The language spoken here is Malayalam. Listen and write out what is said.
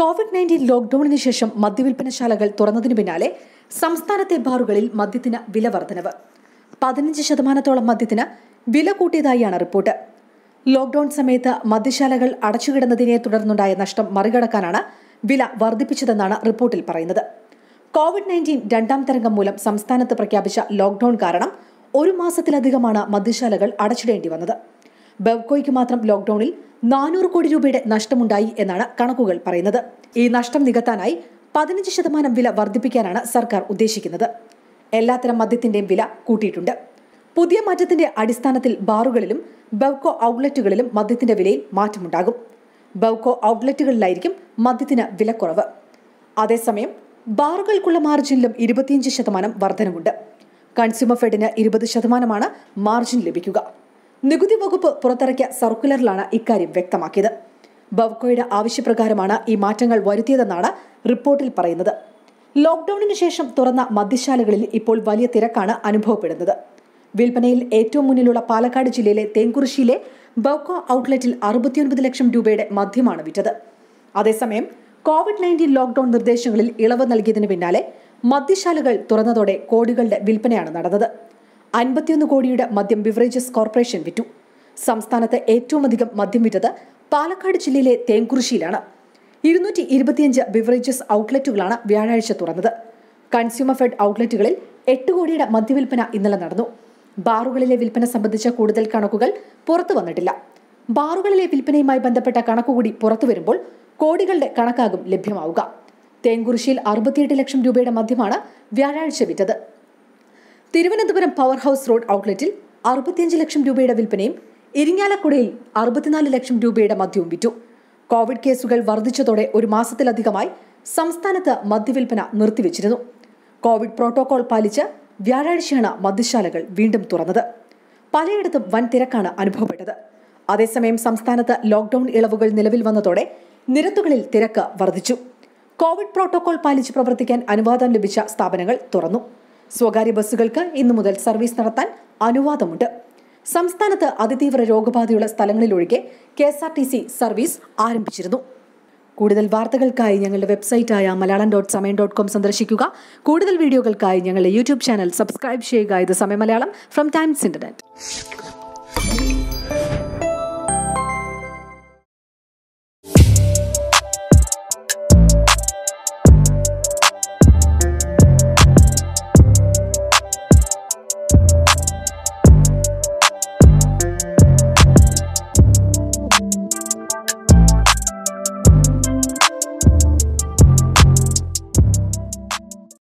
കോവിഡ് നയൻറ്റീൻ ലോക്ഡൌണിന് ശേഷം മദ്യവിൽപ്പനശാലകൾ തുറന്നതിനു പിന്നാലെ സംസ്ഥാനത്തെ ബാറുകളിൽ മദ്യത്തിന് വില വർധനവ് പതിനഞ്ച് ശതമാനത്തോളം മദ്യത്തിന് വില കൂട്ടിയതായാണ് റിപ്പോർട്ട് ലോക്ഡൌൺ സമയത്ത് മദ്യശാലകൾ അടച്ചുകിടന്നതിനെ തുടർന്നുണ്ടായ നഷ്ടം മറികടക്കാനാണ് വില വർദ്ധിപ്പിച്ചതെന്നാണ് റിപ്പോർട്ടിൽ പറയുന്നത് കോവിഡ് നയൻറ്റീൻ രണ്ടാം തരംഗം മൂലം സംസ്ഥാനത്ത് പ്രഖ്യാപിച്ച ലോക്ഡൌൺ കാരണം ഒരു മാസത്തിലധികമാണ് മദ്യശാലകൾ അടച്ചിടേണ്ടി വന്നത് ബെവ്കോയ്ക്ക് മാത്രം ലോക്ഡൌണിൽ നാനൂറ് കോടി രൂപയുടെ നഷ്ടമുണ്ടായി എന്നാണ് കണക്കുകൾ പറയുന്നത് ഈ നഷ്ടം നികത്താനായി പതിനഞ്ച് ശതമാനം വില വർദ്ധിപ്പിക്കാനാണ് സർക്കാർ ഉദ്ദേശിക്കുന്നത് എല്ലാത്തരം മദ്യത്തിന്റെയും വില കൂട്ടിയിട്ടുണ്ട് പുതിയ മാറ്റത്തിന്റെ അടിസ്ഥാനത്തിൽ ബാറുകളിലും ബെവ്കോ ഔട്ട്ലെറ്റുകളിലും മദ്യത്തിന്റെ വിലയിൽ മാറ്റമുണ്ടാകും ബെവ്കോ ഔട്ട്ലെറ്റുകളിലായിരിക്കും മദ്യത്തിന് വിലക്കുറവ് അതേസമയം ബാറുകൾക്കുള്ള മാർജിനിലും ഇരുപത്തിയഞ്ച് ശതമാനം വർധനവുണ്ട് കൺസ്യൂമർ ഫെഡിന് ഇരുപത് ശതമാനമാണ് മാർജിൻ ലഭിക്കുക നികുതി വകുപ്പ് പുറത്തിറക്കിയ സർക്കുലറിലാണ് ഇക്കാര്യം വ്യക്തമാക്കിയത് ബവ്കോയുടെ ആവശ്യപ്രകാരമാണ് ഈ മാറ്റങ്ങൾ വരുത്തിയതെന്നാണ് റിപ്പോർട്ടിൽ പറയുന്നത് ലോക്ഡൌണിന് ശേഷം തുറന്ന മദ്യശാലകളിൽ ഇപ്പോൾ വലിയ തിരക്കാണ് അനുഭവപ്പെടുന്നത് വിൽപ്പനയിൽ ഏറ്റവും മുന്നിലുള്ള പാലക്കാട് ജില്ലയിലെ തേങ്കുറിശ്ശിയിലെ ബവ്കോ ഔട്ട്ലെറ്റിൽ അറുപത്തിയൊൻപത് ലക്ഷം രൂപയുടെ മദ്യമാണ് വിറ്റത് അതേസമയം കോവിഡ് നയൻറ്റീൻ ലോക്ഡൌൺ നിർദ്ദേശങ്ങളിൽ ഇളവ് നൽകിയതിന് പിന്നാലെ മദ്യശാലകൾ തുറന്നതോടെ കോടികളുടെ വിൽപ്പനയാണ് നടന്നത് അൻപത്തിയൊന്ന് കോടിയുടെ മദ്യം ബിവറേജസ് കോർപ്പറേഷൻ വിറ്റു സംസ്ഥാനത്ത് ഏറ്റവും അധികം മദ്യം വിറ്റത് പാലക്കാട് ജില്ലയിലെ തേങ്കുറിശ്ശിയിലാണ് ഇരുന്നൂറ്റി ഇരുപത്തിയഞ്ച് ബിവറേജസ് ഔട്ട്ലെറ്റുകളാണ് വ്യാഴാഴ്ച തുറന്നത് കൺസ്യൂമർ ഫെഡ് ഔട്ട്ലെറ്റുകളിൽ എട്ട് കോടിയുടെ മദ്യവിൽപ്പന ഇന്നലെ നടന്നു ബാറുകളിലെ വിൽപ്പന സംബന്ധിച്ച കൂടുതൽ കണക്കുകൾ പുറത്തു വന്നിട്ടില്ല ബാറുകളിലെ വിൽപ്പനയുമായി ബന്ധപ്പെട്ട കണക്കുകൂടി പുറത്തു വരുമ്പോൾ കോടികളുടെ കണക്കാകും ലഭ്യമാവുക തേങ്കുറിശ്ശിയിൽ അറുപത്തിയെട്ട് ലക്ഷം രൂപയുടെ മദ്യമാണ് വ്യാഴാഴ്ച വിറ്റത് തിരുവനന്തപുരം പവർ ഹൗസ് റോഡ് ഔട്ട്ലെറ്റിൽ അറുപത്തിയഞ്ച് ലക്ഷം രൂപയുടെ വിൽപ്പനയും ഇരിങ്ങാലക്കുടയിൽ അറുപത്തിനാല് ലക്ഷം രൂപയുടെ മദ്യവും വിറ്റു കോവിഡ് കേസുകൾ വർദ്ധിച്ചതോടെ ഒരു മാസത്തിലധികമായി സംസ്ഥാനത്ത് മദ്യവിൽപ്പന നിർത്തിവെച്ചിരുന്നു കോവിഡ് പ്രോട്ടോകോൾ പാലിച്ച് വ്യാഴാഴ്ചയാണ് മദ്യശാലകൾ വീണ്ടും തുറന്നത് പലയിടത്തും വൻ തിരക്കാണ് അനുഭവപ്പെട്ടത് അതേസമയം സംസ്ഥാനത്ത് ലോക്ഡൌൺ ഇളവുകൾ നിലവിൽ വന്നതോടെ നിരത്തുകളിൽ തിരക്ക് വർദ്ധിച്ചു കോവിഡ് പ്രോട്ടോകോൾ പാലിച്ച് പ്രവർത്തിക്കാൻ അനുവാദം ലഭിച്ച സ്ഥാപനങ്ങൾ തുറന്നു സ്വകാര്യ ബസ്സുകൾക്ക് ഇന്നു മുതൽ സർവീസ് നടത്താൻ അനുവാദമുണ്ട് സംസ്ഥാനത്ത് അതിതീവ്ര രോഗബാധയുള്ള സ്ഥലങ്ങളിലൊഴികെ K S R T C service ആരംഭിച്ചിരുന്നു കൂടുതൽ വാർത്തകൾക്കായി ഞങ്ങളുടെ വെബ്സൈറ്റായ Malayalam dot Samayam dot com സന്ദർശിക്കുക കൂടുതൽ വീഡിയോകൾക്കായി ഞങ്ങളുടെ യൂട്യൂബ് ചാനൽ സബ്സ്ക്രൈബ് ചെയ്യുക ഇത് സമയം മലയാളം ഫ്രം ടൈംസ് ഇന്റർനെറ്റ്